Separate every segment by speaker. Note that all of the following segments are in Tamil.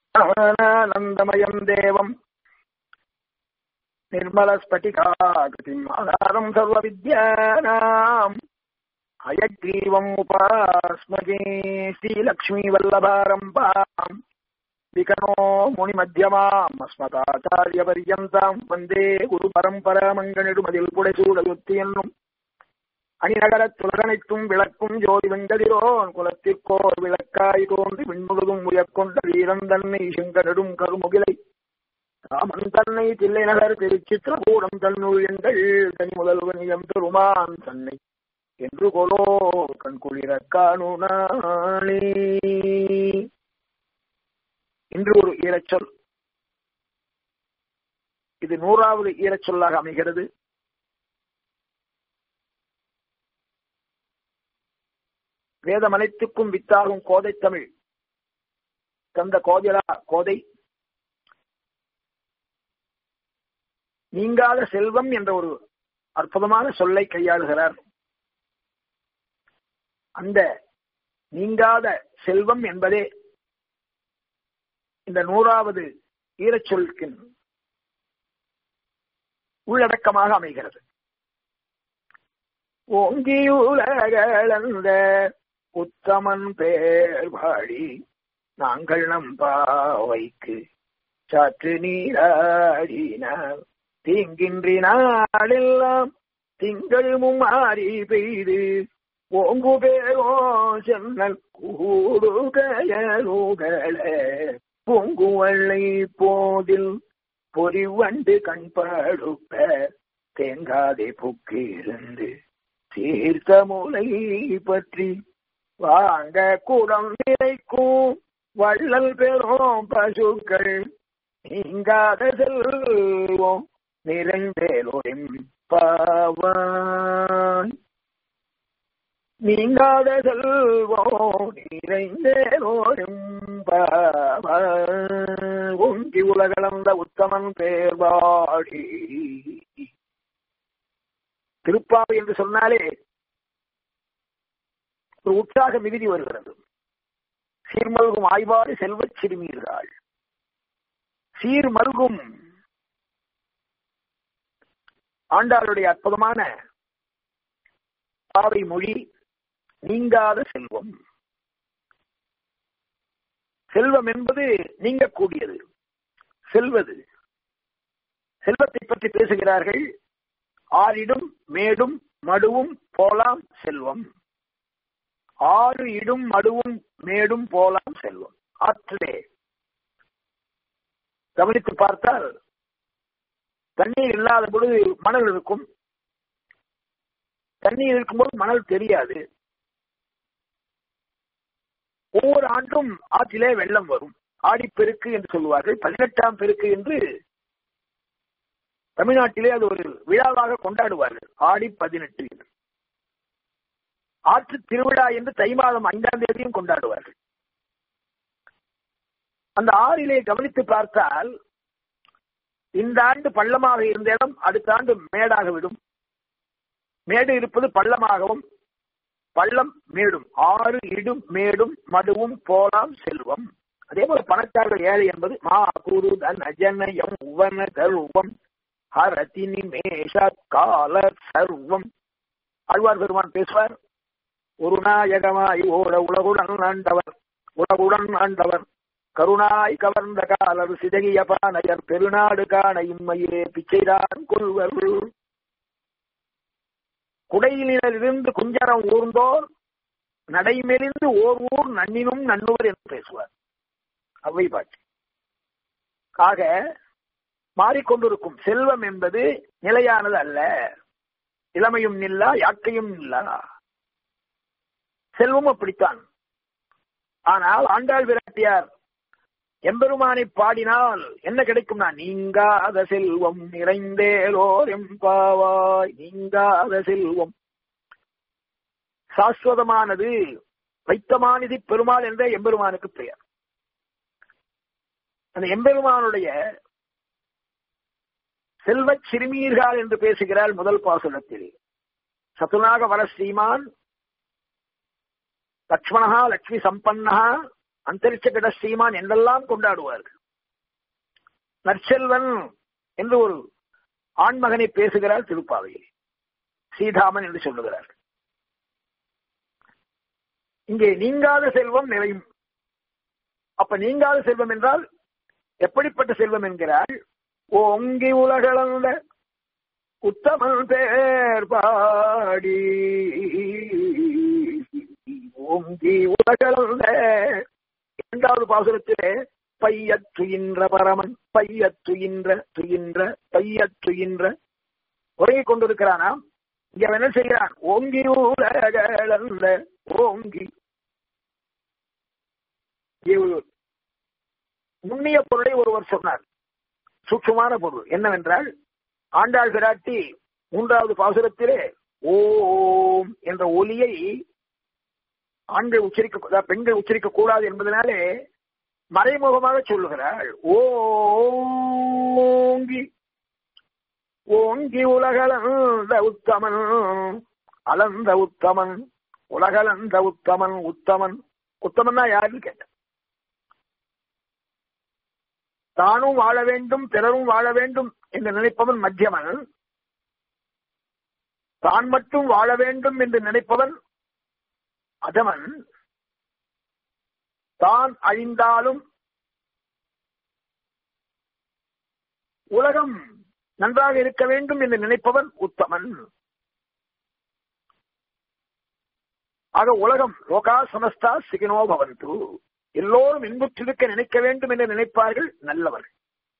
Speaker 1: ஞானானந்தமயம் தேவம் निर्मलस्फटिकाकृतिम् आधारम् सर्वविद्यानाम् हयग्रीवम् उपास्मगे श्रीलक्ष्मीवल्लभारम्भाम् विकनो मुनिमध्यमाम् अस्मदाचार्यपर्यन्ताम् वन्दे குருபரம்பராமங்கனிடுமதில் புடைசூடயுத்தி என்னும் அணிநகரத் துலகனைத்தும் விளக்கும் ஜோதி வெங்கதிரோன் குலத்திற்கோர் விளக்காய் தோன்றி விண்முழுதும் உயர்கொண்ட வீரன் தன்னை செங்கனடும் கருமுகிலை ராமன் தன்னை தில்லை நகர் திருச்சித்திரகூடம் தன்னுள் எங்கள் தனி முதல்வனியம் பெருமான் தன்னை என்று கொலோ கண்குளிர காணுனானே இன்று ஒரு ஈரச்சொல் இது நூறாவது ஈரச்சொல்லாக அமைகிறது வேதம் அனைத்துக்கும் வித்தாகும் கோதை தமிழ் தந்த கோதிலா கோதை நீங்காத செல்வம் என்ற ஒரு அற்புதமான சொல்லை கையாளுகிறார் அந்த நீங்காத செல்வம் என்பதே இந்த நூறாவது ஈரச்சொல்கின் உள்ளடக்கமாக அமைகிறது ஓங்கியுலகளந்த உத்தமன் பேர் பாடி நாங்கள் நம் பாவைக்கு சாற்று நீராடினார் தீங்கின்றி நாளெல்லாம் திங்கள் மும்மாறி பெய்து ஓங்கு பேரோ சென்னல் கூடுகயலுகள பூங்குவள்ளை போதில் பொறிவண்டு கண்படுப்ப தேங்காதே புக்கிருந்து தீர்த்த மூலை பற்றி வாங்க கூடம் நிறைக்கும் வள்ளல் பெறும் பசுக்கள் நீங்காத செல்வோம் நிறைந்தேலோரின் பாவான் நீங்காத செல்வோம் நிறைந்தேலோரின் பாவான் ஒங்கி உலகளந்த உத்தமன் பேர்வாடி திருப்பாவை என்று சொன்னாலே ஒரு உற்சாக மிகுதி வருகிறது சீர்மல்கும் ஆய்வாடு செல்வச் சிறுமீர்கள் சீர் மல்கும் ஆண்டாளுடைய அற்புதமான பாவை மொழி நீங்காத செல்வம் செல்வம் என்பது நீங்கக்கூடியது செல்வது செல்வத்தை பற்றி பேசுகிறார்கள் ஆறிடும் மேடும் மடுவும் போலாம் செல்வம் ஆறு இடும் மடுவும் மேடும் போலாம் செல்வம் ஆற்றிலே கவனித்து பார்த்தால் தண்ணீர் இல்லாத பொழுது மணல் இருக்கும் தண்ணீர் இருக்கும்போது மணல் தெரியாது ஒவ்வொரு ஆண்டும் ஆற்றிலே வெள்ளம் வரும் ஆடிப்பெருக்கு என்று சொல்லுவார்கள் பதினெட்டாம் பெருக்கு என்று தமிழ்நாட்டிலே அது ஒரு விழாவாக கொண்டாடுவார்கள் ஆடி பதினெட்டு என்று ஆற்று திருவிழா என்று தை மாதம் ஐந்தாம் தேதியும் கொண்டாடுவார்கள் அந்த ஆறிலே கவனித்து பார்த்தால் இந்த ஆண்டு பள்ளமாக இருந்த இடம் அடுத்த ஆண்டு மேடாக விடும் மேடு இருப்பது பள்ளமாகவும் பள்ளம் மேடும் ஆறு இடும் மேடும் மடுவும் போலாம் செல்வம் அதே போல பணக்காரர்கள் ஏழை என்பது மா குரு தன் அஜனயம் உவன கருவம் ஹரதி நிமேஷ கால சர்வம் ஆழ்வார் பெருமான் பேசுவார் ஒரு நாயகமாய் ஓட உலகுடன் ஆண்டவர் உலகுடன் ஆண்டவர் கருணாய் கவர்ந்த காலர் சிதகிய பானையர் பெருநாடு காண இம்மையிலே பிச்சைதான் கொள்வர் குடையிலிருந்து குஞ்சரம் ஊர்ந்தோர் நடைமெலிந்து ஓர் ஊர் நன்னினும் நன்னுவர் என்று பேசுவார் அவை பாட்டு ஆக மாறிக்கொண்டிருக்கும் செல்வம் என்பது நிலையானது அல்ல இளமையும் நில்லா யாக்கையும் நில்லா செல்வம் அப்படித்தான் ஆனால் ஆண்டாள் விராட்டியார் எம்பெருமானை பாடினால் என்ன கிடைக்கும்னா நீங்காத செல்வம் நிறைந்தேலோர் எம்பாவாய் நீங்காத செல்வம் சாஸ்வதமானது வைத்தமானிதி பெருமாள் என்ற எம்பெருமானுக்கு பெயர் அந்த எம்பெருமானுடைய செல்வச் சிறுமீர்கள் என்று பேசுகிறாள் முதல் பாசுரத்தில் சத்துனாக வர ஸ்ரீமான் லக்ஷ்மணா லக்ஷ்மி சம்பன்னா அந்தரிச்ச கட ஸ்ரீமான் என்றெல்லாம் கொண்டாடுவார்கள் நற்செல்வன் என்று ஒரு ஆண்மகனை பேசுகிறார் திருப்பாவையில் சீதாமன் என்று சொல்லுகிறார் இங்கே நீங்காத செல்வம் நிலையும் அப்ப நீங்காத செல்வம் என்றால் எப்படிப்பட்ட செல்வம் என்கிறாள் ஓங்கி உலகளந்த உத்தமன் பேர் பாடி ஓங்கி உலகளந்த இரண்டாவது பாசுரத்திலே பையத்துயின்ற பரமன் பையத்துயின்ற துயின்ற பையத்துயின்ற உறங்கிக் கொண்டிருக்கிறானா இங்க அவன் என்ன செய்கிறான் ஓங்கி உலகளந்த ஓங்கி நுண்ணிய பொருளை ஒருவர் சொன்னார் சூட்சமான பொருள் என்னவென்றால் ஆண்டாள் பிராட்டி மூன்றாவது பாசுரத்திலே ஓம் என்ற ஒலியை ஆண்கள் உச்சரிக்க பெண்கள் உச்சரிக்க கூடாது என்பதனாலே மறைமுகமாக சொல்லுகிறாள் ஓங்கி ஓங்கி உலகளந்த உத்தமன் அலந்த உத்தமன் உலகளந்த உத்தமன் உத்தமன் உத்தமன்னா யாருன்னு கேட்ட தானும் வாழ வேண்டும் பிறரும் வாழ வேண்டும் என்று நினைப்பவன் மத்தியமன் தான் மட்டும் வாழ வேண்டும் என்று நினைப்பவன் அதவன் தான் அழிந்தாலும் உலகம் நன்றாக இருக்க வேண்டும் என்று நினைப்பவன் உத்தமன் ஆக உலகம் லோகா சமஸ்தா சிகினோ பவந்து எல்லோரும் இன்புற்றிருக்க நினைக்க வேண்டும் என்று நினைப்பார்கள் நல்லவர்கள்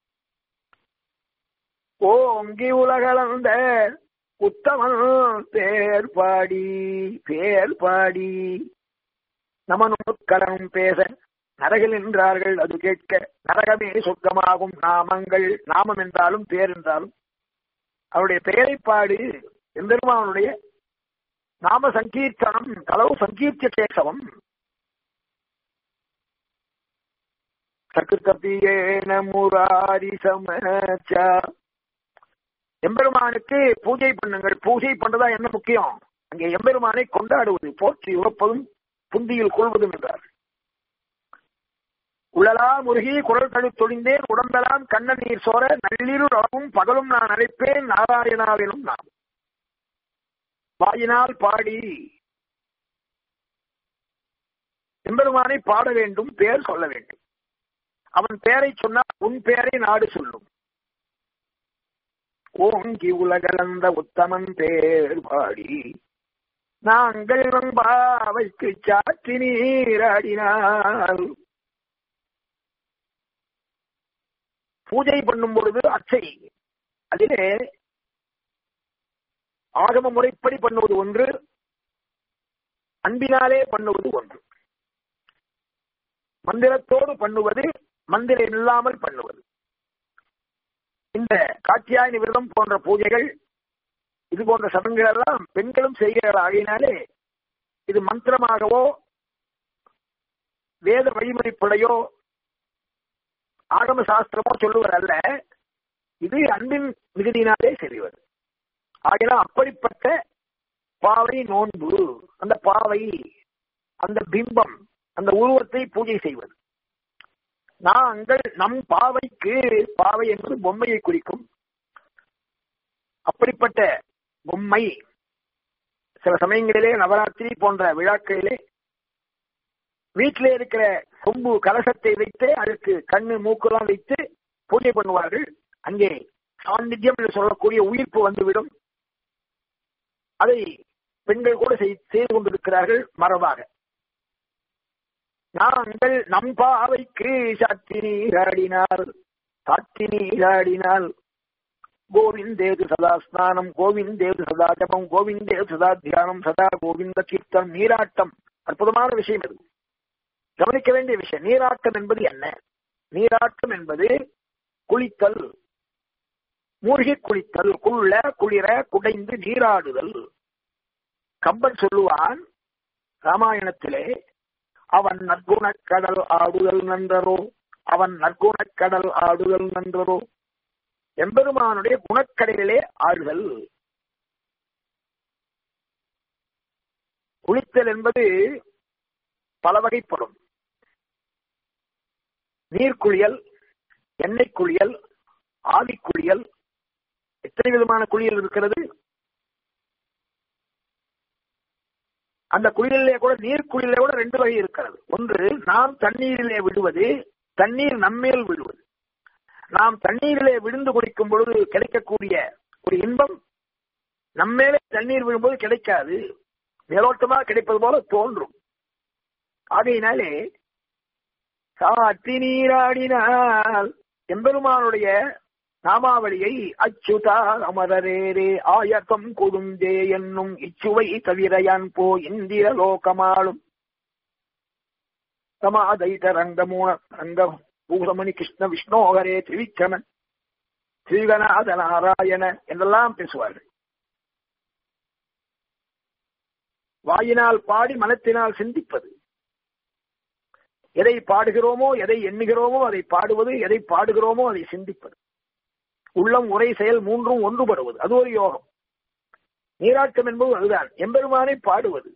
Speaker 1: ஓங்கி உலகளந்த உத்தமன் பேர் பாடி பேர் பாடி நமனுக்கடன் பேச நரகில் நின்றார்கள் அது கேட்க நரகமே சொர்க்கமாகும் நாமங்கள் நாமம் என்றாலும் பேர் என்றாலும் அவருடைய பெயரை பாடு எம்பெருமானுடைய நாம சங்கீர்த்தனம் கலவு சங்கீர்த்திய கேசவம் சக்குத்தப்பியேன முராரி சமச்சா எம்பெருமானுக்கு பூஜை பண்ணுங்கள் பூஜை பண்றதா என்ன முக்கியம் அங்கே எம்பெருமானை கொண்டாடுவது போற்றி உறப்பதும் புந்தியில் கொள்வதும் என்றார் உளலா முருகி குரல் தழு தொழிந்தேன் உடம்பெல்லாம் கண்ண நீர் சோர நள்ளிரு ரவமும் பகலும் நான் அழைப்பேன் நாராயணாவிலும் நான் வாயினால் பாடி எம்பெருமானை பாட வேண்டும் பேர் சொல்ல வேண்டும் அவன் பெயரை சொன்னால் உன் பெயரை நாடு சொல்லும் ஓங்கி உலகளந்த உத்தமன் பேர் பாடி நாங்கள் நம்பாவைக்கு சாற்றி நீராடினார் பூஜை பண்ணும் பொழுது அச்சை அதிலே ஆகம முறைப்படி பண்ணுவது ஒன்று அன்பினாலே பண்ணுவது ஒன்று மந்திரத்தோடு பண்ணுவது மந்திரம் இல்லாமல் பண்ணுவது இந்த காட்சியாயினி விரதம் போன்ற பூஜைகள் இது போன்ற சடங்குகள் எல்லாம் பெண்களும் செய்கிறார்கள் ஆகையினாலே இது மந்திரமாகவோ வேத வழிமுறைப்படையோ ஆகம சாஸ்திரமோ சொல்லுவது அல்ல இது அன்பின் மிகுதியினாலே செய்வது ஆகினால் அப்படிப்பட்ட பாவை நோன்பு அந்த பாவை அந்த பிம்பம் அந்த உருவத்தை பூஜை செய்வது நாங்கள் நம் பாவைக்கு பாவை என்பது பொம்மையை குறிக்கும் அப்படிப்பட்ட பொம்மை சில சமயங்களிலே நவராத்திரி போன்ற விழாக்களிலே வீட்டிலே இருக்கிற கொம்பு கலசத்தை வைத்து அதற்கு கண்ணு மூக்குலாம் வைத்து பூஜை பண்ணுவார்கள் அங்கே சாநித்தியம் என்று சொல்லக்கூடிய உயிர்ப்பு வந்துவிடும் அதை பெண்கள் கூட செய்து கொண்டிருக்கிறார்கள் மரபாக நாங்கள் நம் பாவைக்கு சாத்தி நீராடினார் சாத்தி நீராடினால் கோவிந்தேது சதா ஸ்நானம் கோவிந்தேது சதா ஜபம் கோவிந்தேது சதா தியானம் சதா கோவிந்த கீர்த்தனம் நீராட்டம் அற்புதமான விஷயம் இது கவனிக்க வேண்டிய விஷயம் நீராட்டம் என்பது என்ன நீராட்டம் என்பது குளித்தல் மூழ்கி குளித்தல் குள்ள குளிர குடைந்து நீராடுதல் கம்பன் சொல்லுவான் ராமாயணத்திலே அவன் நற்குணக் கடல் ஆடுதல் நன்றரோ அவன் நற்குணக் கடல் ஆடுதல் நன்றரோ எம்பெருமானுடைய குணக்கடலிலே ஆடுதல் குளித்தல் என்பது பல வகைப்படும் நீர்க்குளியல் எண்ணெய் குளியல் ஆவி குளியல் எத்தனை விதமான குளியல் இருக்கிறது அந்த குளியலிலே கூட நீர் குளியலே கூட ரெண்டு வகை இருக்கிறது ஒன்று நாம் தண்ணீரிலே விடுவது தண்ணீர் நம்மேல் விடுவது நாம் தண்ணீரிலே விழுந்து குடிக்கும் பொழுது கிடைக்கக்கூடிய ஒரு இன்பம் நம்மேலே தண்ணீர் விழும்போது கிடைக்காது மேலோட்டமா கிடைப்பது போல தோன்றும் ஆகையினாலே சாத்தி நீராடினால் எம்பெருமானுடைய நாமாவளியை அச்சுதா அமரரேரே ஆயக்கம் கொடுந்தே என்னும் இச்சுவை தவிரையான் போ இந்திர லோகமாளும் சமாதைத ரங்கமூன ரங்க பூசமணி கிருஷ்ண விஷ்ணோகரே திரிவிக்ரமன் ஸ்ரீகநாத நாராயண என்றெல்லாம் பேசுவார்கள் வாயினால் பாடி மனத்தினால் சிந்திப்பது எதை பாடுகிறோமோ எதை எண்ணுகிறோமோ அதை பாடுவது எதை பாடுகிறோமோ அதை சிந்திப்பது உள்ளம் உரை செயல் மூன்றும் ஒன்றுபடுவது அது ஒரு யோகம் நீராட்டம் என்பது அதுதான் எம்பெருமானை பாடுவது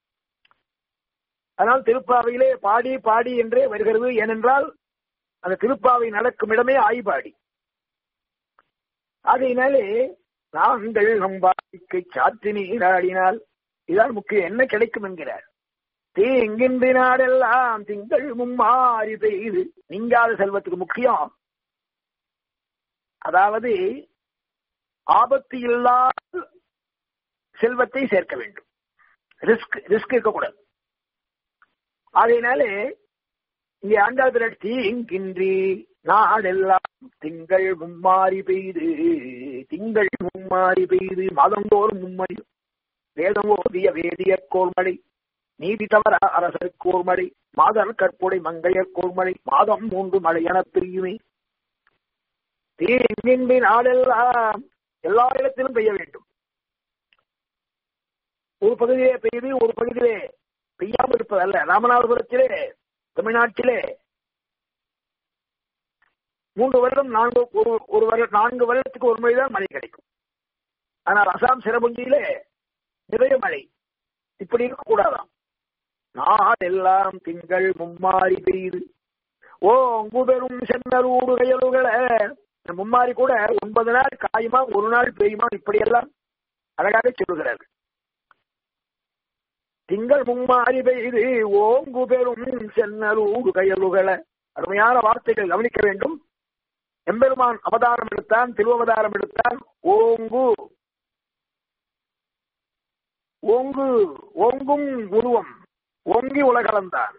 Speaker 1: அதனால் திருப்பாவையிலே பாடி பாடி என்றே வருகிறது ஏனென்றால் அந்த திருப்பாவை நடக்கும் இடமே ஆய்பாடி ஆகையினாலே நாங்கள் நம்பாய்க்கு சாத்தி நீராடினால் இதான் முக்கியம் என்ன கிடைக்கும் என்கிறார் தீங்கின்றி நாடெல்லாம் திங்கள் மும்மாறி பெய்து நீங்காத செல்வத்துக்கு முக்கியம் அதாவது ஆபத்து இல்லாத செல்வத்தை சேர்க்க வேண்டும் ரிஸ்க் ரிஸ்க் இருக்கக்கூடாது ஆகையினாலே இங்கே ஆண்டாள் பிறகு தீங்கின்றி நாடெல்லாம் திங்கள் மும்மாறி பெய்து திங்கள் மும்மாறி பெய்து மாதந்தோறும் மும்மடி வேதம் ஓதிய வேதியர் கோர்மடை நீதி தவற அரசர் கோர்மடை மாதர் கற்புடை மங்கையர் கோர்மடை மாதம் மூன்று மழை என பிரியுமே தீங்கின்றி நாடெல்லாம் எல்லா இடத்திலும் பெய்ய வேண்டும் ஒரு பகுதியிலே பெய்து ஒரு பகுதியிலே பெய்யாமல் இருப்பதல்ல ராமநாதபுரத்திலே தமிழ்நாட்டிலே மூன்று வருடம் நான்கு ஒரு ஒரு வருடம் நான்கு வருடத்துக்கு ஒரு மழைதான் மழை கிடைக்கும் ஆனால் அசாம் சிறபுஞ்சியிலே நிறைய மழை இப்படி இருக்கக்கூடாதாம் நாடெல்லாம் திங்கள் மும்மாறி பெய்யுது ஓ குபெரும் சென்னரூடு கையலுகளை மும்மாறி கூட ஒன்பது நாள் காயுமா ஒரு நாள் பெய்யுமா இப்படியெல்லாம் அழகாக சொல்லுகிறார்கள் திங்கள் மும்மாறி பெய்து ஓங்கு பெரும் சென்னலூடு கையலுகளை அருமையான வார்த்தைகள் கவனிக்க வேண்டும் எம்பெருமான் அவதாரம் எடுத்தான் திருவவதாரம் எடுத்தான் ஓங்கு ஓங்கு ஓங்கும் உருவம் ஓங்கி உலகளந்தான்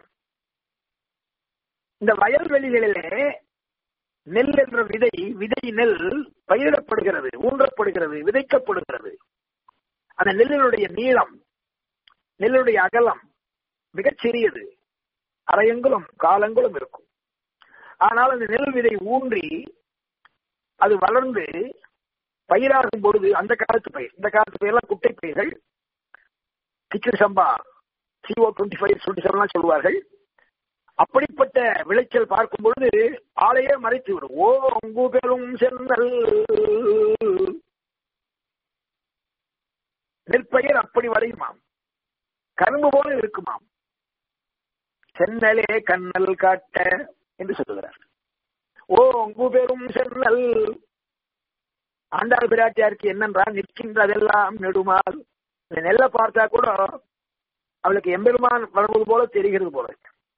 Speaker 1: இந்த வயல்வெளிகளிலே நெல் என்ற விதை விதை நெல் பயிரிடப்படுகிறது ஊன்றப்படுகிறது விதைக்கப்படுகிறது அந்த நெல்லினுடைய நீளம் நெல்லுடைய அகலம் மிகச் சிறியது அரையங்குலம் காலங்களும் இருக்கும் ஆனால் அந்த நெல் விதை ஊன்றி அது வளர்ந்து பயிராகும் பொழுது அந்த காலத்து பயிர் இந்த காலத்து பயிரெல்லாம் குட்டை பயிர்கள் கிச்சடி சம்பா CO twenty five twenty seven சொல்வார்கள் அப்படிப்பட்ட விளைச்சல் பார்க்கும் பொழுது ஆளையே மறைத்து விடும் ஓ அங்கு பெரும் சென்னல் நெற்பயிர் அப்படி வரையுமாம் கரும்பு போல இருக்குமாம் சென்னலே கண்ணல் காட்ட என்று சொல்லுகிறார் ஓ அங்கு பெரும் சென்னல் ஆண்டாள் பிராட்டியாருக்கு என்னென்றால் நிற்கின்றதெல்லாம் நெடுமால் இந்த நெல்லை பார்த்தா கூட அவளுக்கு எம்பெருமான் வருவது போல தெரிகிறது போல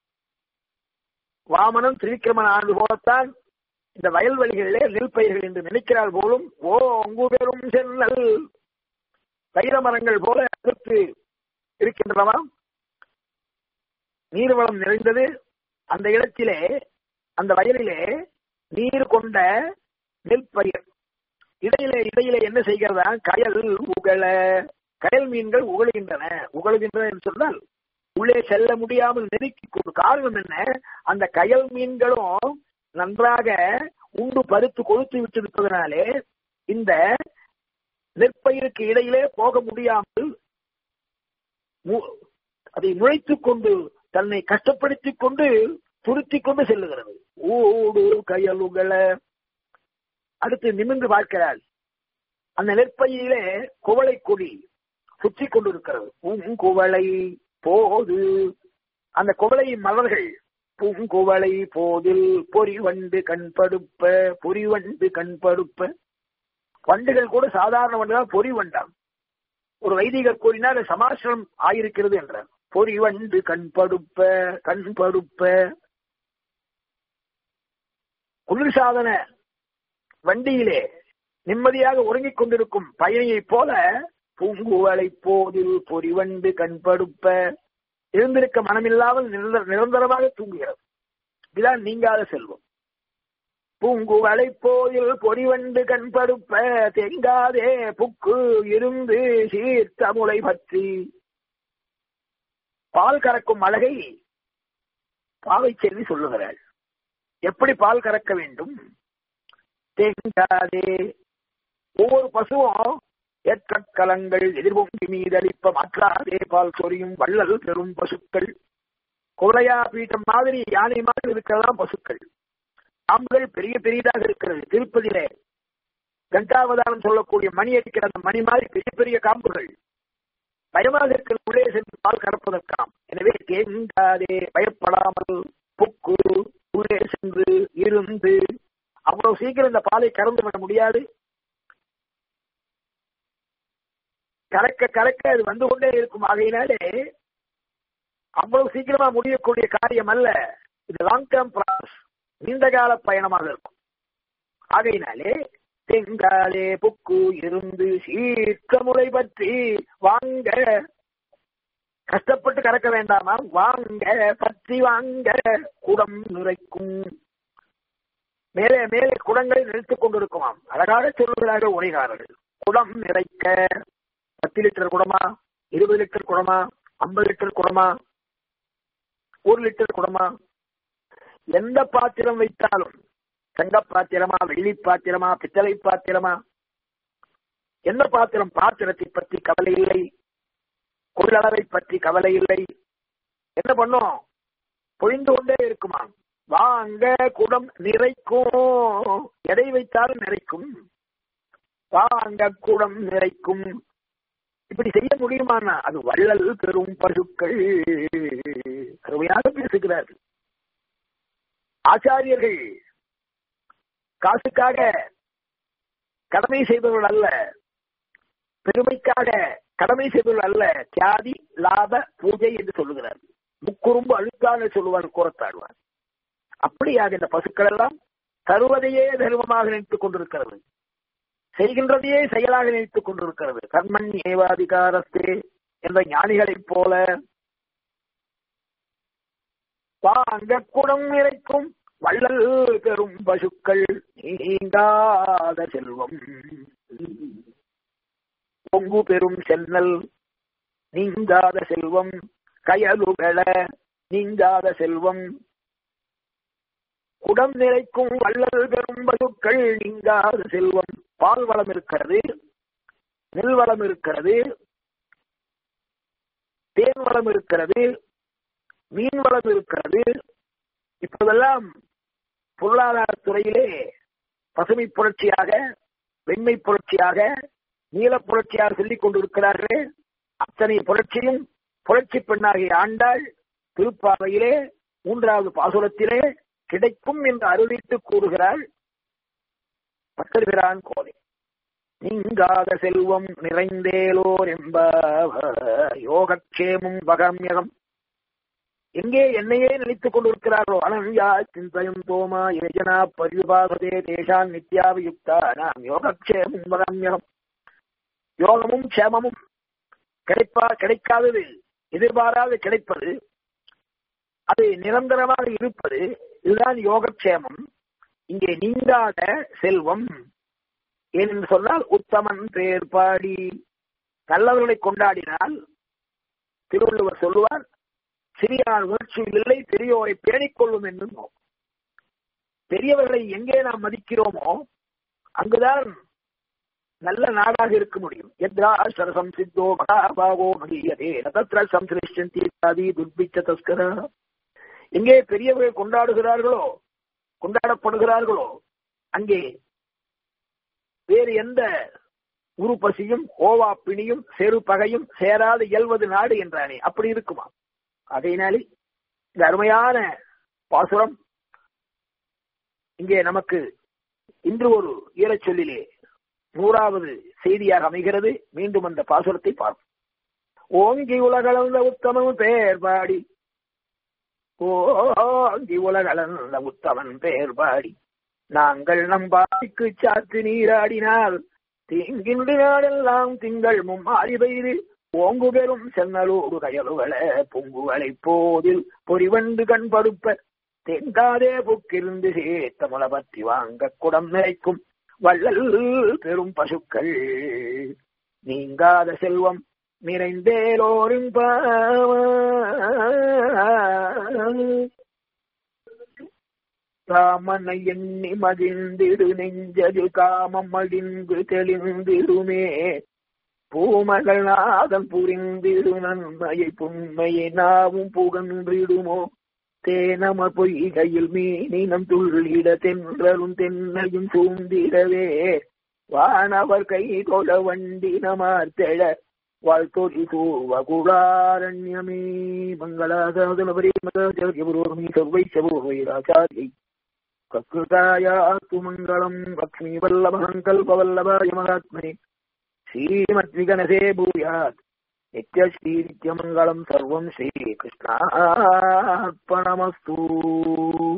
Speaker 1: வாமனம் திரிக்கிரமன் ஆண்டு போலத்தான் இந்த வயல்வெளிகளிலே நெல் பயிர்கள் என்று நினைக்கிறாள் போலும் ஓ அங்கு பெரும் சென்னல் தைர மரங்கள் போல அடுத்து இருக்கின்றனவா நீர்வளம் நிறைந்தது அந்த இடத்திலே அந்த வயலிலே நீர் கொண்ட நெல் பயிர் இடையிலே இடையிலே என்ன செய்கிறதா கயல் உகழ கயல் மீன்கள் உகழுகின்றன உகழுகின்றன என்று சொன்னால் உள்ளே செல்ல முடியாமல் நெருக்கி கொண்டு காரணம் என்ன அந்த கயல் மீன்களும் நன்றாக உண்டு பருத்து கொழுத்து விட்டிருப்பதனாலே இந்த நெற்பயிருக்கு இடையிலே போக முடியாமல் அதை நுழைத்துக் கொண்டு தன்னை கஷ்டப்படுத்திக் கொண்டு துருத்திக் கொண்டு செல்லுகிறது ஊடு கயலுகளை அடுத்து நிமிர்ந்து பார்க்கிறாள் அந்த நெற்பயிலே குவளை கொடி சுற்றி கொண்டிருக்கிறது குவளை போது அந்த குவளை மலர்கள் பூங்குவளை போதில் பொறிவண்டு கண்படுப்ப பொறிவண்டு கண்படுப்ப வண்டுகள் கூட சாதாரண வண்டுதான் பொறி வண்டாம் ஒரு வைதிகர் கூறினார் சமாசிரம் ஆயிருக்கிறது என்றார் பொறிவண்டு கண்படுப்ப கண்படுப்ப குளிர்சாதன வண்டியிலே நிம்மதியாக உறங்கிக் கொண்டிருக்கும் பயணியைப் போல பூங்குவளை போதில் பொறிவண்டு கண்படுப்ப இருந்திருக்க மனமில்லாமல் நிரந்தரமாக தூங்குகிறது இதுதான் நீங்காத செல்வம் பூங்குவளை போதில் பொறிவண்டு கண்படுப்ப தெங்காதே புக்கு இருந்து சீர்த்த முளை பற்றி பால் கறக்கும் அழகை பாவை செல்வி சொல்லுகிறாள் எப்படி பால் கறக்க வேண்டும் தேங்காதே ஒவ்வொரு பசுவும் ஏற்கலங்கள் எதிர்பொங்கி மீதளிப்ப மாற்றாதே பால் சொரியும் வள்ளல் பெறும் பசுக்கள் குவளையா பீட்டம் மாதிரி யானை மாதிரி இருக்கிறதா பசுக்கள் பாம்புகள் பெரிய பெரியதாக இருக்கிறது திருப்பதியிலே கண்டாவதானம் சொல்லக்கூடிய மணி அடிக்கிற அந்த மணி மாதிரி பெரிய பெரிய காம்புகள் பயமாக இருக்கிற உள்ளே சென்று பால் கறப்பதற்காம் எனவே தேங்காதே பயப்படாமல் புக்கு உள்ளே சென்று இருந்து அவ்வளவு சீக்கிரம் இந்த பாலை கறந்து விட முடியாது கலக்க கலக்க அது வந்து கொண்டே இருக்கும் ஆகையினாலே அவ்வளவு சீக்கிரமா முடியக்கூடிய காரியம் அல்ல இது லாங் டேர்ம் ப்ராசஸ் நீண்ட கால பயணமாக இருக்கும் ஆகையினாலே தெங்காலே புக்கு இருந்து சீர்க்க முறை பற்றி வாங்க கஷ்டப்பட்டு கறக்க வேண்டாமா வாங்க பற்றி வாங்க குடம் நிறைக்கும் மேலே மேலே குடங்களை நிறுத்திக் கொண்டிருக்குமாம் அழகாக சொல்லுகிறார்கள் உரைகாரர்கள் குடம் நிறைக்க பத்து லிட்டர் குடமா இருபது லிட்டர் குடமா ஐம்பது லிட்டர் குடமா ஒரு லிட்டர் குடமா எந்த பாத்திரம் வைத்தாலும் தங்க பாத்திரமா வெள்ளி பாத்திரமா பித்தளை பாத்திரமா எந்த பாத்திரம் பாத்திரத்தை பற்றி கவலை இல்லை கொள்ளளவை பற்றி கவலை இல்லை என்ன பண்ணும் பொழிந்து கொண்டே இருக்குமா வாங்க குடம் நிறைக்கும் எதை வைத்தாலும் நிறைக்கும் வாங்க குடம் நிறைக்கும் இப்படி செய்ய முடியுமானா அது வள்ளல் பெரும் பசுக்கள் அருமையாக பேசுகிறார்கள் ஆச்சாரியர்கள் காசுக்காக கடமை செய்பவர்கள் அல்ல பெருமைக்காக கடமை செய்பவர்கள் அல்ல தியாதி லாப பூஜை என்று சொல்லுகிறார் முக்குறும்பு அழுக்கான சொல்லுவார் கூறத்தாடுவார் அப்படியாக இந்த பசுக்கள் எல்லாம் தருவதையே தர்மமாக நினைத்துக் கொண்டிருக்கிறது செய்கின்றதையே செயலாக நினைத்துக் கொண்டிருக்கிறது கர்மன் ஏவாதிகாரஸ்தே என்ற ஞானிகளைப் போல வாங்க குடம் நிறைக்கும் வள்ளல் பெறும் பசுக்கள் நீங்காத செல்வம் பொங்கு பெரும் சென்னல் நீங்காத செல்வம் கயலுகள நீங்காத செல்வம் குடம் நிறைக்கும் வள்ளல் பெரும் பசுக்கள் நீங்காத செல்வம் பால் வளம் இருக்கிறது நெல் வளம் இருக்கிறது தேன் வளம் இருக்கிறது மீன் வளம் இருக்கிறது இப்போதெல்லாம் பொருளாதார துறையிலே பசுமை புரட்சியாக வெண்மை புரட்சியாக நீல புரட்சியாக சொல்லிக் கொண்டிருக்கிறார்களே அத்தனை புரட்சியும் புரட்சி பெண்ணாகிய ஆண்டாள் திருப்பாவையிலே மூன்றாவது பாசுரத்திலே கிடைக்கும் என்று அருளிட்டு கூறுகிறாள் பக்கர்பிரான் கோதை நீங்காத செல்வம் நிறைந்தேலோர் என்ப யோகக்ஷேமும் பகம்யகம் எங்கே என்னையே நினைத்துக் கொண்டிருக்கிறார்களோ அனன்யா சிந்தயம் தோமா யோஜனா பரிபாகதே தேசான் நித்யாவியுக்தா நாம் யோகக்ஷேமும் பகம்யகம் யோகமும் க்ஷேமமும் கிடைப்பா கிடைக்காதது எதிர்பாராது கிடைப்பது அது நிரந்தரமாக இருப்பது இதுதான் யோகக்ஷேமம் இங்கே நீங்காத செல்வம் ஏனென்று சொன்னால் உத்தமன் பேர் பாடி நல்லவர்களை கொண்டாடினால் திருவள்ளுவர் சொல்லுவார் சிறியார் உணர்ச்சியில் இல்லை பெரியோரை பேணிக் கொள்ளும் என்று பெரியவர்களை எங்கே நாம் மதிக்கிறோமோ அங்குதான் நல்ல நாடாக இருக்க முடியும் எத்ராசரசம் சித்தோ மகாபாகோ மகியதே நதத்திர சம்சிருஷ்டந்தி தாதி துர்பிச்ச தஸ்கர எங்கே பெரியவர்கள் கொண்டாடுகிறார்களோ கொண்டாடப்படுகிறார்களோ அங்கே வேறு எந்த உரு பசியும் ஓவா பிணியும் செரு பகையும் சேராது இயல்வது நாடு என்றானே அப்படி இருக்குமா அதனாலே இந்த அருமையான பாசுரம் இங்கே நமக்கு இன்று ஒரு ஈரச் சொல்லிலே நூறாவது செய்தியாக அமைகிறது மீண்டும் அந்த பாசுரத்தை பார்ப்போம் ஓங்கி உலகளந்த உத்தமன் பெயர் பாடி ஓங்கி உலகளந்த உத்தமன் பெயர் பாடி நாங்கள் நம் பாடிக்கு சாத்து நீராடினால் தீங்கின்றி நாடெல்லாம் திங்கள் மும்மாறி பெய்து ஓங்கு பெறும் சென்னலோடு கயலுகள பொங்குகளை போதில் பொறிவண்டு கண் படுப்ப தென்காதே புக்கிருந்து சேர்த்த முளை பற்றி வாங்க குடம் நிறைக்கும் வள்ளல் பெரும் பசுக்கள் நீங்காத செல்வம் நிறைந்தேலோரின் காமனை எண்ணி மகிழ்ந்திடு நெஞ்சது காமம் அடிந்து தெளிந்திடுமே பூமகள் நாதம் புரிந்திடு நன்மையை புண்மையை நாவும் புகன்றிடுமோ தேனம பொய்கையில் மீனினம் துள்ளிட தென்றலும் தென்னையும் சூழ்ந்திடவே வானவர் கை தொட வண்டி நமார்த்தெழ வாழ்த்தொழி தூவ குளாரண்யமே மங்களாசாதனபரி மதூர்மி செவ்வை செவ்வைராச்சாரியை கக்குதாயாத்து மங்களம் லக்ஷ்மி வல்லபங்கல்பவல்லபாய மகாத்மனே ஸ்ரீமத்விகனசே பூயாத் நித்யஸ்ரீ நித்யமங்கலம் சர்வம் ஸ்ரீகிருஷ்ணார்ப்பணமஸ்து